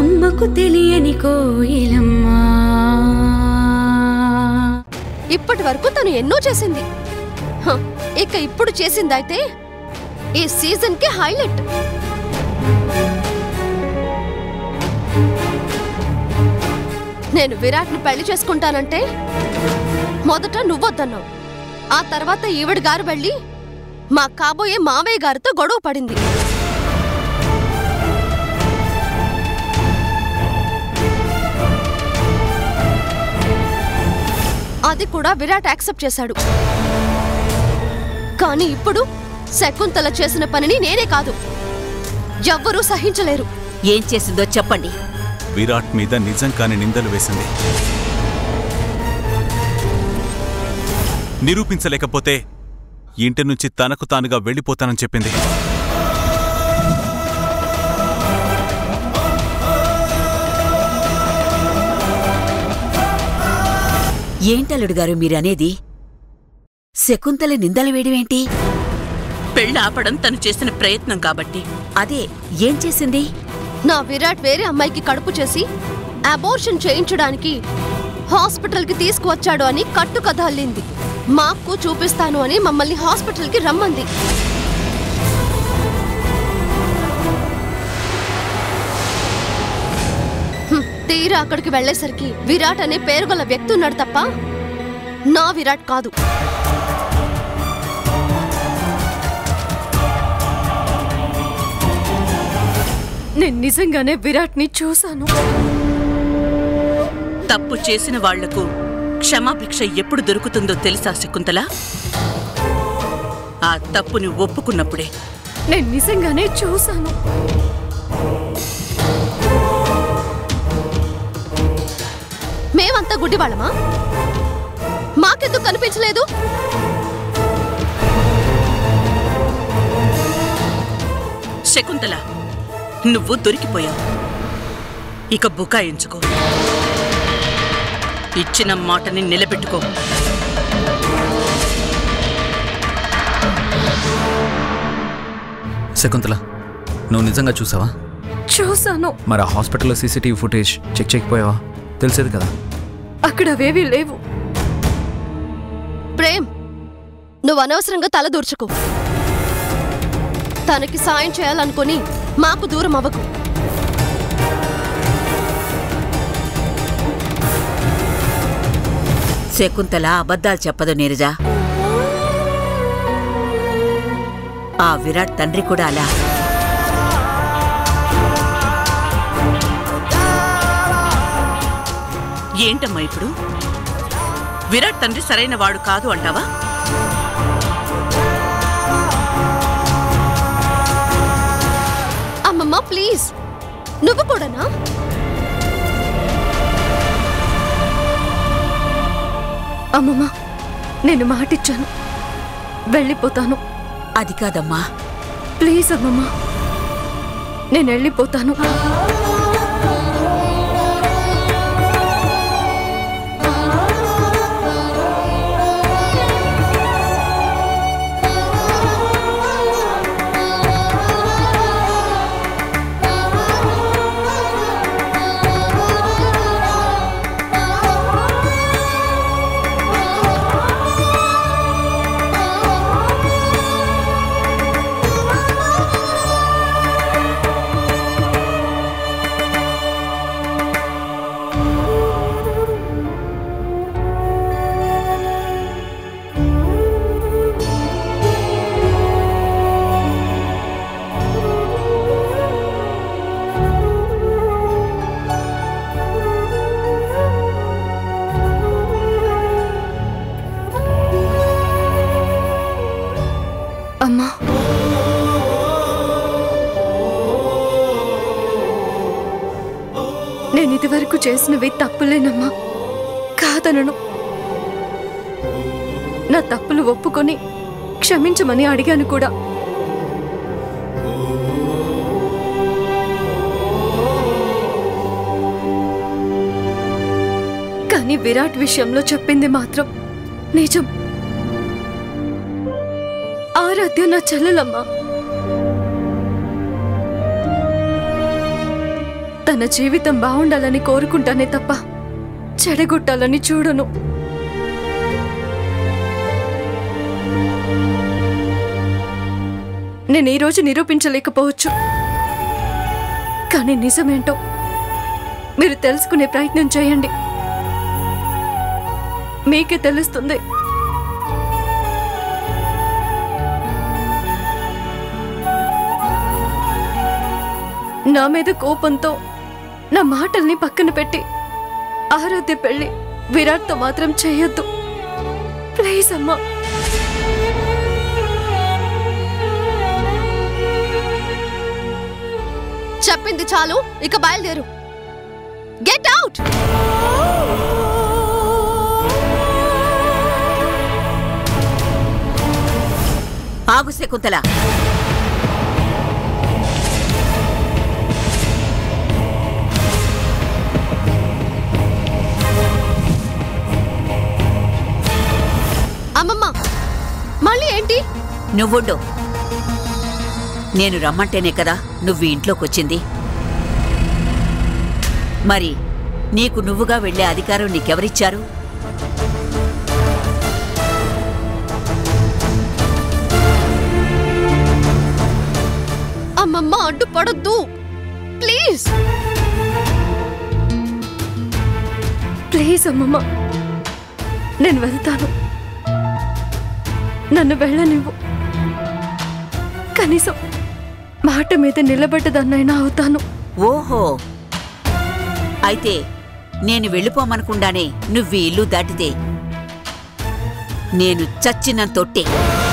అమ్మకు తెలియని కోయిలమ్మా ఇప్పటి వరకు తను ఎన్నో చేసింది హ, ఇక ఇప్పుడు చేసిందైతే ఈ సీజన్ కి హైలైట్ నేను విరాట్ని పెళ్లి చేసుకుంటానంటే మొదట నువ్వొద్దన్నావు ఆ తర్వాత ఈవిడ గారు వెళ్ళి మా కాబోయే మావయ్య గారితో గొడవ పడింది అది కూడా విరాట్ యాక్సెప్ట్ చేశాడు కానీ ఇప్పుడు శకుంతల చేసిన పనిని నేనే కాదు ఎవ్వరూ సహించలేరు ఏం చేసిందో చెప్పండి విరాట్ మీద నిజం కాని నిందలు వేసింది నిరూపించలేకపోతే ఇంటి నుంచి తనకు తానుగా వెళ్ళిపోతానని చెప్పింది ఏంటల్లుడు గారు మీరనేది శకుంతల నిందలు వేయడమేంటి పెళ్లి ఆపడం తను చేసిన ప్రయత్నం కాబట్టి అదే ఏం చేసింది నా విరాట్ వేరే అమ్మాయికి కడుపు చేసి అబోర్షన్ చేయించడానికి హాస్పిటల్కి తీసుకువచ్చాడు అని కట్టు కథ అల్లింది మాకు చూపిస్తాను అని మమ్మల్ని హాస్పిటల్కి రమ్మంది హ్మ్, తీరా అక్కడికి వెళ్ళేసరికి విరాట్ అనే పేరు గల వ్యక్తి ఉన్నాడు తప్ప నా విరాట్ కాదు నేను నిజంగానే విరాట్ని చూశాను తప్పు చేసిన వాళ్లకు క్షమాభిక్ష ఎప్పుడు దొరుకుతుందో తెలుసా శకుంతల ఆ తప్పుని ఒప్పుకున్నప్పుడే నేను నిజంగానే చూశాను మేమంతా గుడ్డివాళ్ళమా మాకెందుకు కనిపించలేదు శకుంతల నువ్వు దొరికిపోయావు ఇక బుకాయించుకో ఇచ్చిన మాటని నిలబెట్టుకో శకుంతల నువ్వు నిజంగా చూసావా చూశాను మరి ఆ హాస్పిటల్లో సీసీటీవీ ఫుటేజ్ చెక్ చేయకపోయావా తెలిసేది కదా అక్కడ అవేవి లేవు ప్రేమ్ నువ్వు అనవసరంగా తల దూర్చుకో తనకి సాయం చేయాలనుకుని మాకు దూరం అవ్వకు శకుంతల అబద్ధాలు చెప్పదు నీరజ ఆ విరాట్ తండ్రి కూడా అలా ఏంటమ్మా ఇప్పుడు విరాట్ తండ్రి సరైన వాడు కాదు అంటావా అమ్మమ్మ ప్లీజ్ నువ్వు కూడానా అమ్మమ్మ నేను మాటిచ్చాను వెళ్ళిపోతాను అది కాదమ్మా ప్లీజ్ అమ్మమ్మ నేను వెళ్ళిపోతాను అమ్మా నేను ఇదివరకు చేసినవి తప్పులేనమ్మా కాదనను నా తప్పులు ఒప్పుకొని క్షమించమని అడిగాను కూడా కానీ విరాట్ విషయంలో చెప్పింది మాత్రం నిజం ఆరాధ్య నా చెల్లెలమ్మా తన జీవితం బాగుండాలని కోరుకుంటానే తప్ప చెడగొట్టాలని చూడను నేను ఈరోజు నిరూపించలేకపోవచ్చు కానీ నిజమేంటో మీరు తెలుసుకునే ప్రయత్నం చేయండి మీకే తెలుస్తుంది నా మీద కోపంతో నా మాటల్ని పక్కన పెట్టి ఆరాధ్య పెళ్లి విరాట్తో మాత్రం చేయొద్దు ప్లీజ్ అమ్మా చెప్పింది చాలు ఇక బయలుదేరు గెట్ అవుట్ ఆగు శకుంతల అమ్మమ్మ మళ్ళీ ఏంటి నువ్వుండు నేను రమ్మంటేనే కదా నువ్వు ఈ ఇంట్లోకొచ్చింది మరి నీకు నువ్వుగా వెళ్ళే అధికారం నీకెవరిచ్చారు అమ్మమ్మ అడ్డుపడొద్దు ప్లీజ్ ప్లీజ్ అమ్మమ్మ నేను వెళ్తాను నన్ను వెళ్ళనివ్వు కనీసం మాట మీద నిలబడ్డదన్నైనా అవుతాను ఓహో అయితే నేను వెళ్ళిపోమనకుండానే నువ్వు ఈ ఇల్లు దాటితే నేను చచ్చిన తొట్టే